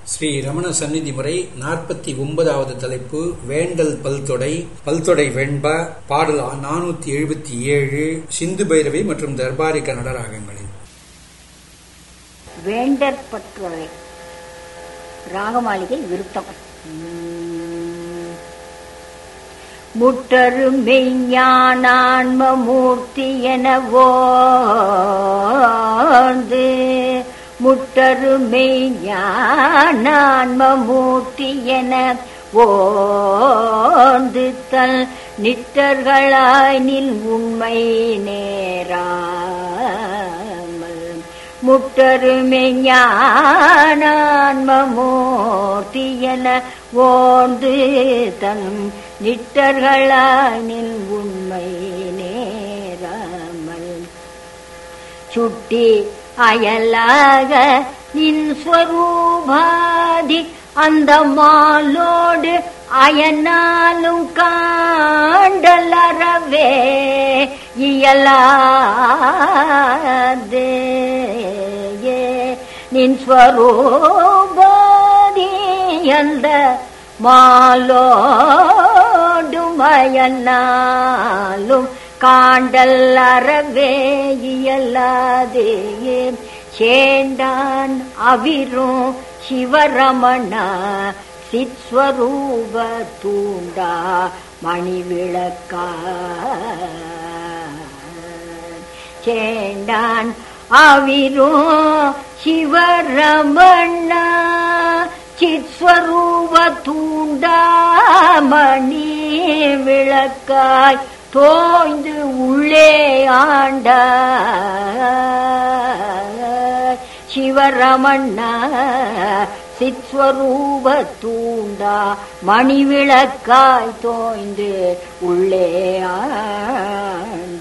ஸ்ரீ ரமண சந்நிதி முறை நாற்பத்தி ஒன்பதாவது தலைப்பு வேண்டல் பல்தொடை பல்தொடை வெண்ப பாடல் நானூத்தி எழுபத்தி ஏழு சிந்து பைரவி மற்றும் தர்பாரி கன்னட ராகங்களில் வேண்டற்பற்றுரை ராகமாளிகை விருத்தம் முட்டரு மெய்ஞானான்ம மூர்த்தி எனவோந்து முட்டரு மெய்ஞானான்ம மூர்த்தி என ஓந்து தல் நிட்டர்களாய் நில் உண்மை நேராமல் முட்டருமை ஞானான்மமூர்த்தி என ஓந்து தன் நிட்டர்களானில் உண்மை நேராமல் சுட்டி அயலாக நின் ஸ்வரூபாதி அந்த மாலோடு அயனாலும் காண்டலறவே இயலாதே நின் ஸ்வரூபாதி அந்த மாலோடும் அயனாலும் காண்டல் அறவே இயலாதே சேண்டான் அவிரும் சிவரமணா சித்ஸ்வரூப தூண்டா மணி விளக்கா சேண்டான் அவிரும் சிவரமணா சித்ஸ்வரூப தூண்டா மணி விளக்காய் தோய்ந்து உள்ளே ஆண்ட சிவரமண்ணா சித்ஸ்வரூப தூண்டா மணி விளக்காய் தோய்ந்து உள்ளே ஆண்ட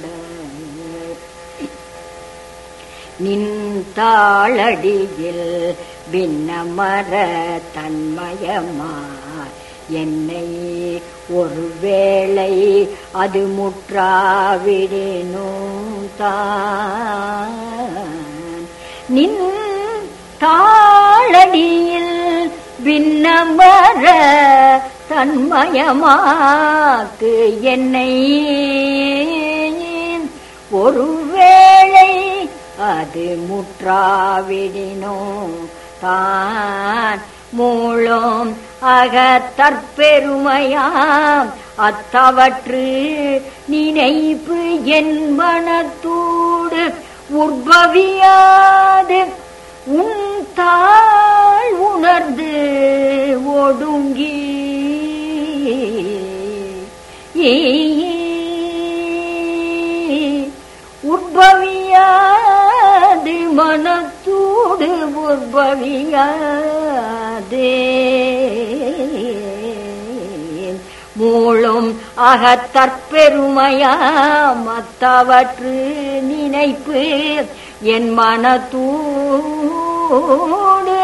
நின் தாளடியில் பின்னமர தன்மயமா என்னை ஒருவேளை அது முற்றாவிடனும் தான் நின் தாளடியில் பின்னமர தன்மயமாக்கு என்னை ஒருவேளை அது முற்றாவிடினோ தான் மூலம் அகத்தற்பெருமையாம் அத்தவற்று நினைப்பு என் மனத்தூடு உற்பவியாது உன் தாழ் உணர்ந்து ஒடுங்கி உற்பவியாது மனத்தூடு உற்பவியாது மூளும் அகத்தற்பெருமையா மத்தவற்று நினைப்பு என் மனத்தூடு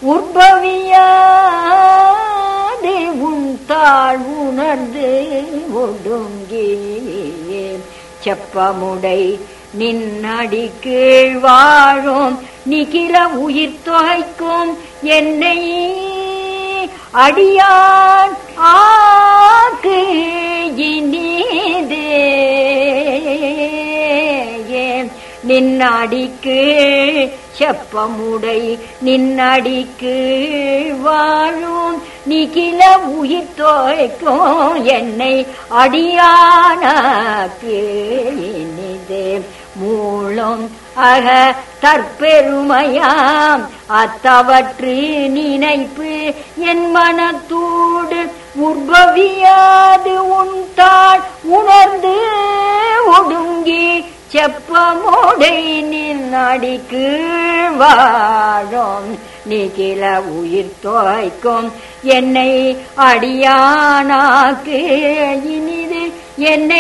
உற்பவியாது உன் தாழ் உணர்ந்து ஒடுங்கி செப்பமுடை நின்னடி கீழ் வாழும் நிகில உயிர் தொகைக்கும் என்னை அடியான் ஆக்கு இனிதே நின்னடிக்கு செப்பமுடை நின்னடிக்கு வாழும் நிகில உயிர் தோய்க்கும் என்னை அடியானாக்கு இனிதே மூலம் அக தற்பெருமையாம் அத்தவற்று நினைப்பு என் மனத்தூடு உற்பவியாது உன்தாள் உணர்ந்து ஒடுங்கி செப்பமோடை நின்னடிக்கு வாழும் நிகில உயிர் தோய்க்கும் என்னை அடியானாக்கு இனிது என்னை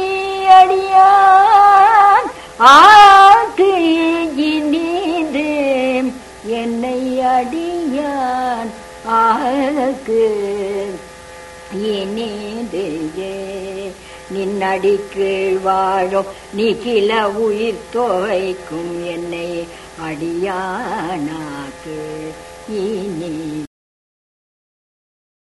அடியான் ஆக்கு இனிது என்னை அடியான் ஆக்கு இனிது நின்னடிக்கு வாழும் நிகில உயிர் தோய்க்கும் என்னை அடியானாக்கு இனி